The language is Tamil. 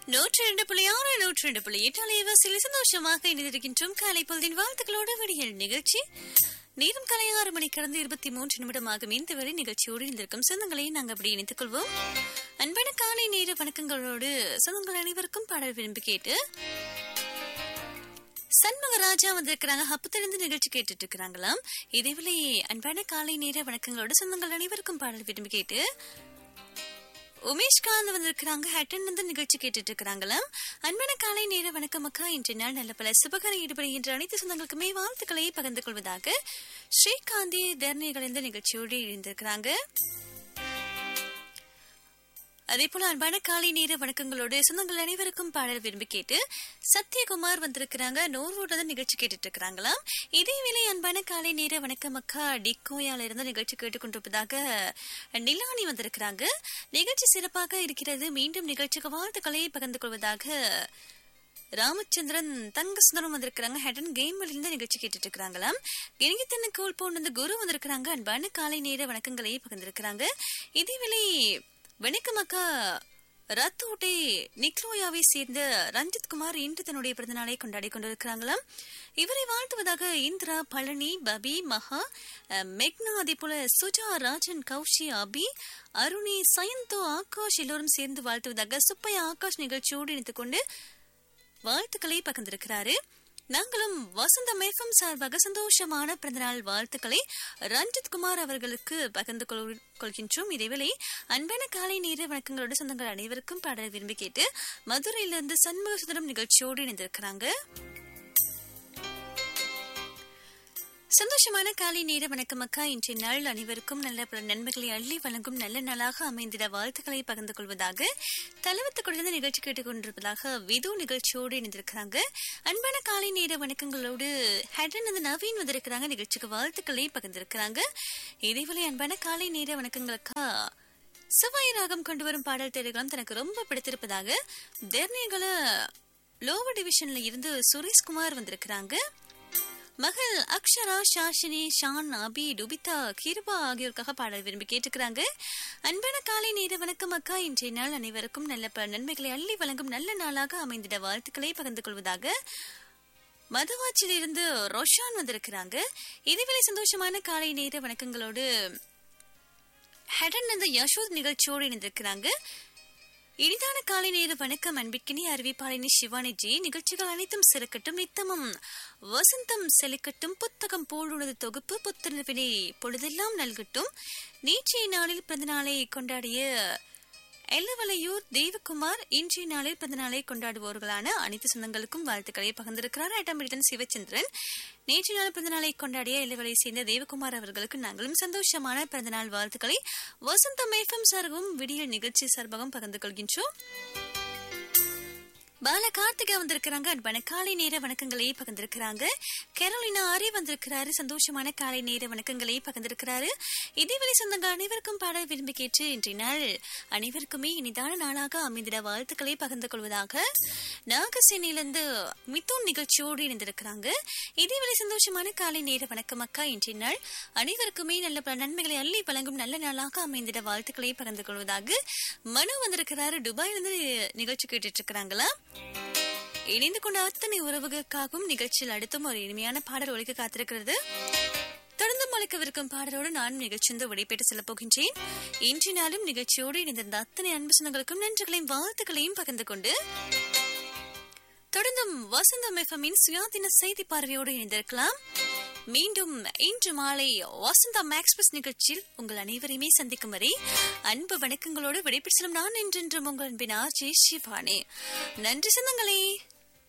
நூற்றி ரெண்டு புள்ளி ஆறு நூற்றி ரெண்டு புள்ளி எட்டு அலைவாசியில் சந்தோஷமாக இணைந்திருக்கின்றோம் காலை பொழுதின் வாழ்த்துக்களோடு விடியல் நிகழ்ச்சி நேரம் காலை ஆறு மணி கடந்து இருபத்தி மூன்று நிமிடமாகும் இந்த வேலை நிகழ்ச்சியோடு இருந்திருக்கும் சொந்தங்களை நாங்கள் அப்படி இணைத்துக் கொள்வோம் அன்பான காலை நேர வணக்கங்களோடு சொந்தங்கள் அனைவருக்கும் பாடல் விரும்பி கேட்டு சண்முகராஜா வந்திருக்கிறாங்க அப்பத்திலிருந்து நிகழ்ச்சி கேட்டுட்டு இருக்கிறாங்களாம் இதேவேளை அன்பான காலை நேர வணக்கங்களோடு சொந்தங்கள் அனைவருக்கும் பாடல் விரும்பி கேட்டு உமேஷ்காந்த் வந்திருக்கிறாங்க ஹட்டன் வந்து நிகழ்ச்சி கேட்டுட்டு இருக்கிறாங்களாம் அன்பான காலை நேர வணக்கம் அக்கா இன்றைய நாள் நல்ல பல சுபகர ஈடுபடுகின்ற அனைத்து சொந்தங்களுக்குமே வாழ்த்துக்களை பகிர்ந்து கொள்வதாக ஸ்ரீகாந்தி தர்ணிகள் இந்த நிகழ்ச்சியோடு இணைந்திருக்கிறாங்க அதே போல அன்பான காலை நேர வணக்கங்களோடு சொந்தங்கள் அனைவருக்கும் பாடல் விரும்பி கேட்டு சத்யகுமார் வந்திருக்கிறாங்க நோர்வோட தான் நிகழ்ச்சி கேட்டுட்டு இருக்கிறாங்களாம் இதேவேளை அன்பான காலை நேர வணக்கம் அக்கா டிக்கோயால இருந்து நிகழ்ச்சி கேட்டுக்கொண்டிருப்பதாக நிலானி வந்திருக்கிறாங்க நிகழ்ச்சி சிறப்பாக இருக்கிறது மீண்டும் நிகழ்ச்சிக்கு வாழ்த்துக்களை பகிர்ந்து கொள்வதாக ராமச்சந்திரன் தங்க சுந்தரம் வந்திருக்கிறாங்க ஹெடன் கேம் இருந்து நிகழ்ச்சி கேட்டுட்டு இருக்கிறாங்களாம் இணையத்தன கோல் போன் வந்து குரு வந்திருக்கிறாங்க அன்பான காலை நேர வணக்கங்களை பகிர்ந்திருக்கிறாங்க இதேவேளை வணக்கம் அக்கா ரத்தோட்டை நிக்லோயாவை சேர்ந்த ரஞ்சித் குமார் இன்று தன்னுடைய பிறந்தநாளை கொண்டாடி கொண்டிருக்கிறாங்களாம் இவரை வாழ்த்துவதாக இந்திரா பழனி பபி மகா மெக்னா அதே போல சுஜா ராஜன் கௌஷி அபி அருணி சயந்தோ ஆகாஷ் எல்லோரும் சேர்ந்து வாழ்த்துவதாக சுப்பையா ஆகாஷ் நிகழ்ச்சியோடு இணைத்துக் கொண்டு வாழ்த்துக்களை பகிர்ந்திருக்கிறாரு நாங்களும் வசந்த மேஃபம் சார்பாக சந்தோஷமான பிறந்தநாள் வாழ்த்துக்களை ரஞ்சித் குமார் அவர்களுக்கு பகிர்ந்து கொள்கின்றோம் இதேவேளை அன்பான காலை நேர வணக்கங்களோட சொந்தங்கள் அனைவருக்கும் பாடல் விரும்பி கேட்டு மதுரையிலிருந்து சண்முக சுந்தரம் நிகழ்ச்சியோடு இணைந்திருக்கிறாங்க சந்தோஷமான காலை நேர வணக்கம் அக்கா இன்றைய நாள் அனைவருக்கும் நல்ல பல நன்மைகளை அள்ளி வழங்கும் நல்ல நாளாக அமைந்திட வாழ்த்துக்களை பகிர்ந்து கொள்வதாக தலவத்து கொடுத்த நிகழ்ச்சி கேட்டுக் கொண்டிருப்பதாக விது நிகழ்ச்சியோடு இணைந்திருக்கிறாங்க அன்பான காலை நேர வணக்கங்களோடு ஹெடன் அந்த நவீன் வந்திருக்கிறாங்க நிகழ்ச்சிக்கு வாழ்த்துக்களை பகிர்ந்திருக்கிறாங்க இதேவேளை அன்பான காலை நேர வணக்கங்களுக்கா செவ்வாய் ராகம் கொண்டு வரும் பாடல் தேடுகளும் தனக்கு ரொம்ப பிடித்திருப்பதாக தெர்னியகள லோவர் டிவிஷன்ல இருந்து சுரேஷ்குமார் வந்திருக்கிறாங்க மகள் அக்ஷரா ஷாஷினி ஷான் அபி டுபிதா கிருபா ஆகியோருக்காக பாடல் விரும்பி கேட்டுக்கிறாங்க அன்பான காலை நேர வணக்கம் அக்கா இன்றைய நாள் அனைவருக்கும் நல்ல பல நன்மைகளை அள்ளி வழங்கும் நல்ல நாளாக அமைந்திட வாழ்த்துக்களை பகிர்ந்து கொள்வதாக மதவாச்சிலிருந்து ரோஷான் வந்திருக்கிறாங்க இதுவேளை சந்தோஷமான காலை நேர வணக்கங்களோடு ஹெடன் அந்த யசோத் நிகழ்ச்சியோடு இணைந்திருக்கிறாங்க இனிதான காலை நேர வணக்கம் அன்பிக்கினி அறிவிப்பாளினி சிவானி ஜி நிகழ்ச்சிகள் அனைத்தும் சிறக்கட்டும் நித்தமும் வசந்தம் செலுக்கட்டும் புத்தகம் போலுனது தொகுப்பு புத்தனவினை பொழுதெல்லாம் நல்கட்டும் நேற்றைய நாளில் பிறந்த நாளை கொண்டாடிய எல்லவலையூர் தெய்வகுமார் இன்றைய நாளில் பிறந்த நாளை கொண்டாடுபவர்களான அனைத்து சொந்தங்களுக்கும் வாழ்த்துக்களை பகிர்ந்திருக்கிறார் ஐட்டமிடன் சிவச்சந்திரன் நேற்று நாள் பிறந்த நாளை கொண்டாடிய எல்லவலை சேர்ந்த தேவகுமார் அவர்களுக்கு நாங்களும் சந்தோஷமான பிறந்த நாள் வாழ்த்துக்களை வசந்த மேஃபம் சார்பும் விடியல் நிகழ்ச்சி சார்பாகவும் பகிர்ந்து கொள்கின்றோம் பால கார்த்திகா வந்திருக்கிறாங்க அன்பான காலை நேர வணக்கங்களை பகிர்ந்திருக்கிறாங்க கேரோலினா ஆரி வந்திருக்கிறாரு சந்தோஷமான காலை நேர வணக்கங்களை பகிர்ந்திருக்கிறாரு இதேவேளை சொந்தங்க அனைவருக்கும் பாடல் விரும்பி கேட்டு இன்றைய நாள் அனைவருக்குமே இனிதான நாளாக அமைந்திட வாழ்த்துக்களை பகிர்ந்து கொள்வதாக நாகசேனிலிருந்து மித்தூன் நிகழ்ச்சியோடு இணைந்திருக்கிறாங்க இதேவேளை சந்தோஷமான காலை நேர வணக்கம் அக்கா இன்றைய நாள் அனைவருக்குமே நல்ல பல நன்மைகளை அள்ளி வழங்கும் நல்ல நாளாக அமைந்திட வாழ்த்துக்களை பகிர்ந்து கொள்வதாக மனு வந்திருக்கிறாரு துபாயிலிருந்து நிகழ்ச்சி கேட்டுட்டு இருக்கிறாங்களா இணைந்து கொண்ட அத்தனை உறவுகளுக்காகவும் நிகழ்ச்சியில் அடுத்தும் ஒரு இனிமையான பாடல் ஒழிக்க காத்திருக்கிறது தொடர்ந்து மலைக்கவிருக்கும் பாடலோடு நான் நிகழ்ச்சிந்து விடைபெற்று செல்லப் போகின்றேன் இன்று நாளும் நிகழ்ச்சியோடு இணைந்திருந்த அத்தனை அன்பு சொந்தங்களுக்கும் நன்றிகளையும் வாழ்த்துக்களையும் பகிர்ந்து கொண்டு தொடர்ந்தும் வசந்தம் எஃப்எம்மின் சுயாதீன செய்தி பார்வையோடு இணைந்திருக்கலாம் மீண்டும் இன்று மாலை வசந்தா எக்ஸ்பிரஸ் நிகழ்ச்சியில் உங்கள் அனைவரையுமே சந்திக்கும் வரை அன்பு வணக்கங்களோடு விடைபெற்று செல்லும் நான் என்றென்றும் உங்கள் அன்பின் ஆர் ஜே சிவானே நன்றி சொந்தங்களே